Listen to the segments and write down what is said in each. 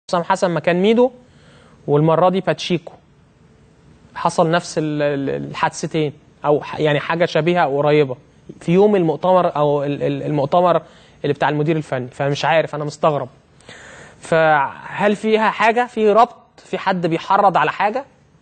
حسام حسن مكان ميدو والمره دي باتشيكو حصل نفس ال- ال- الحادثتين او ح- يعني حاجه شبيهه او قريبه في يوم المؤتمر او ال- ال- المؤتمر اللي بتاع المدير الفني فمش عارف انا مستغرب فهل فيها حاجه في ربط في حد بيحرض على حاجه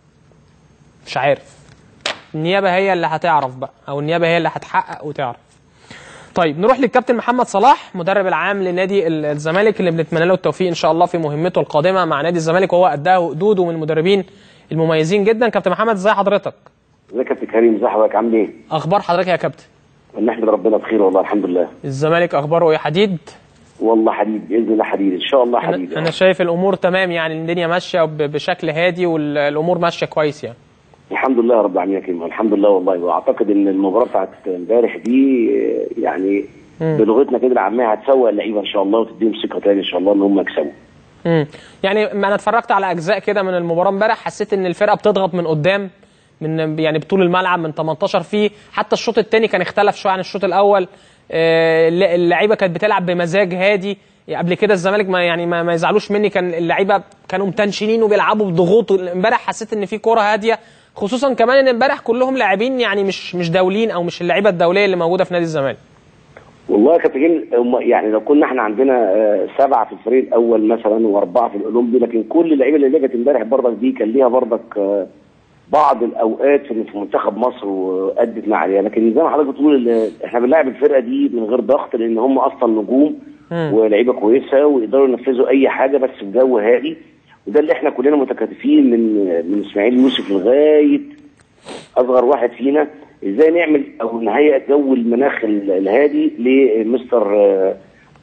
مش عارف النيابه هي اللي هتعرف بقى او النيابه هي اللي هتحقق وتعرف طيب نروح للكابتن محمد صلاح مدرب العام لنادي ال- الزمالك اللي بنتمنى له التوفيق ان شاء الله في مهمته القادمه مع نادي الزمالك وهو اداه وقدوده من المدربين المميزين جدا كابتن محمد ازي حضرتك ازيك يا كابتن كريم ازي حضرتك عامل ايه؟ اخبار حضرتك يا كابتن نحمد ربنا بخير والله الحمد لله الزمالك اخباره ايه حديد والله حديد باذن الله حديد ان شاء الله حديد انا, أنا شايف الامور تمام يعني الدنيا ماشيه ب- بشكل هادي والامور ماشيه كويس يعني الحمد لله رب العالمين يا كريم الحمد لله والله واعتقد ان المباراه بتاعت امبارح دي آه، يعني بلغتنا كده العاميه هتسوق اللعيبه ان شاء الله وتديهم ثقه تاني ان شاء الله ان هم يكسبوا امم يعني ما انا اتفرجت على اجزاء كده من المباراه امبارح حسيت ان الفرقه بتضغط من قدام من يعني بطول الملعب من 18 فيه حتى الشوط الثاني كان اختلف شويه عن الشوط الاول آه، الل- اللعيبه كانت بتلعب بمزاج هادي قبل كده الزمالك ما يعني ما, ما يزعلوش مني كان اللعيبه كانوا متنشنين وبيلعبوا بضغوط امبارح حسيت ان في كوره هاديه خصوصا كمان ان امبارح كلهم لاعبين يعني مش مش دوليين او مش اللعيبه الدوليه اللي موجوده في نادي الزمالك والله يا كابتن كريم، هم يعني لو كنا احنا عندنا آه، سبعه في الفريق الاول مثلا واربعه في الاولمبي لكن كل اللعيبه اللي لعبت امبارح برضك دي كان ليها برضك آه، بعض الاوقات في في منتخب مصر وادت مع عليها لكن زي ما حضرتك بتقول ال- احنا بنلعب الفرقه دي من غير ضغط لان هم اصلا نجوم مم. ولعيبه كويسه ويقدروا ينفذوا اي حاجه بس في جو هادي وده اللي احنا كلنا متكاتفين من من اسماعيل يوسف لغايه اصغر واحد فينا ازاي نعمل او نهيئ جو المناخ ال- الهادي لمستر آه،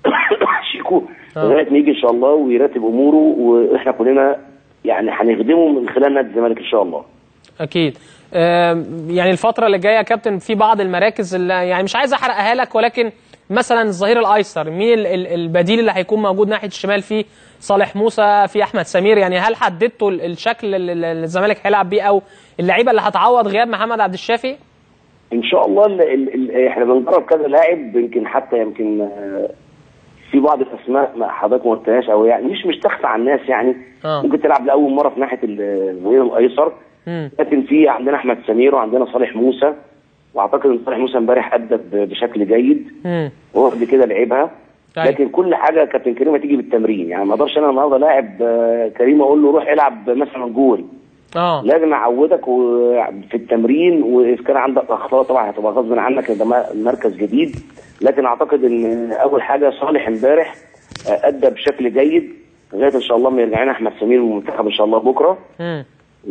شيكو آه. لغايه ما يجي ان شاء الله ويرتب اموره واحنا كلنا يعني هنخدمه من خلال نادي الزمالك ان شاء الله اكيد آم، يعني الفتره اللي جايه يا كابتن في بعض المراكز اللي يعني مش عايز احرقها لك ولكن مثلا الظهير الايسر مين ال- ال- البديل اللي هيكون موجود ناحيه الشمال فيه صالح موسى في احمد سمير يعني هل حددتوا ال- الشكل اللي اللي الزمالك هيلعب بيه او اللعيبه اللي هتعوض غياب محمد عبد الشافي ان شاء الله ال ال ال احنا بنجرب كذا لاعب يمكن حتى يمكن آه، في بعض الاسماء ما حضرتك ما قلتهاش او يعني مش مش تخفى على الناس يعني آه. ممكن تلعب لاول مره في ناحيه ال- الظهير الايسر مم. لكن في عندنا احمد سمير وعندنا صالح موسى واعتقد ان صالح موسى امبارح ادى ب- بشكل جيد مم. وهو قبل كده لعبها أيوة. لكن كل حاجه كابتن كريم هتيجي بالتمرين يعني ما اقدرش انا النهارده لاعب آه، كريم اقول له روح العب مثلا جول اه لازم اعودك و- في التمرين واذا كان عندك اخطاء طبعا هتبقى غصب عنك ده م- مركز جديد لكن اعتقد ان اول حاجه صالح امبارح آه، ادى بشكل جيد لغايه ان شاء الله ما يرجع لنا احمد سمير من المنتخب ان شاء الله بكره مم.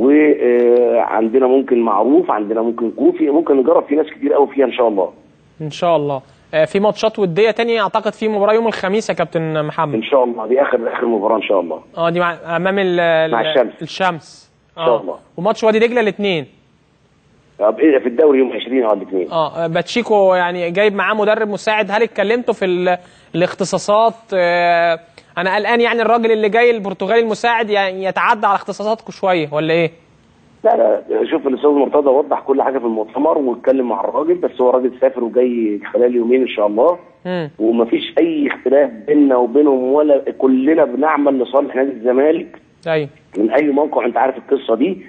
وعندنا ممكن معروف عندنا ممكن كوفي ممكن نجرب في ناس كتير قوي فيها ان شاء الله ان شاء الله آه، في ماتشات وديه تانية اعتقد في مباراه يوم الخميس يا كابتن محمد ان شاء الله دي اخر اخر مباراه ان شاء الله اه دي مع امام ال- مع ال- الشمس. الشمس إن شاء اه الله. وماتش وادي دجله الاثنين طب إيه في الدوري يوم 20 اه الاثنين اه باتشيكو يعني جايب معاه مدرب مساعد هل اتكلمتوا في ال- الاختصاصات آه، انا قلقان يعني الراجل اللي جاي البرتغالي المساعد يعني يتعدى على اختصاصاتكم شويه ولا ايه؟ لا لا شوف الاستاذ مرتضى وضح كل حاجه في المؤتمر واتكلم مع الراجل بس هو راجل سافر وجاي خلال يومين ان شاء الله مم. ومفيش اي اختلاف بيننا وبينهم ولا كلنا بنعمل لصالح نادي الزمالك ايوه من اي موقع انت عارف القصه دي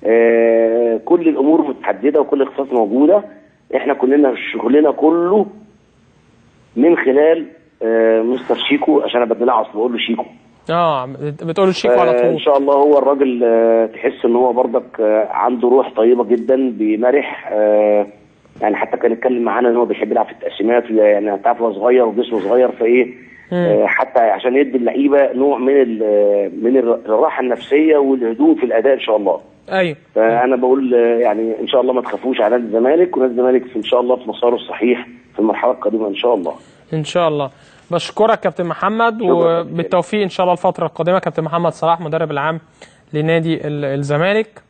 آه كل الامور متحدده وكل الاختصاصات موجوده احنا كلنا شغلنا كله من خلال آه مستر شيكو عشان انا بدلع اصل بقول له شيكو اه بت- بتقولوا شيكو على آه، ان طول شاء الله هو الراجل آه، تحس ان هو برضك آه، عنده روح طيبه جدا بيمرح آه، يعني حتى كان اتكلم معانا ان هو بيحب يلعب في التقسيمات يعني انت عارف هو صغير وجسمه صغير فايه آه، حتى عشان يدي اللعيبه نوع من ال- من الر- الراحه النفسيه والهدوء في الاداء ان شاء الله ايوه فانا بقول آه، يعني ان شاء الله ما تخافوش على نادي الزمالك ونادي الزمالك في- ان شاء الله في مساره الصحيح في المرحله القادمه ان شاء الله ان شاء الله بشكرك كابتن محمد شكراً. وبالتوفيق ان شاء الله الفتره القادمه كابتن محمد صلاح مدرب العام لنادي ال- الزمالك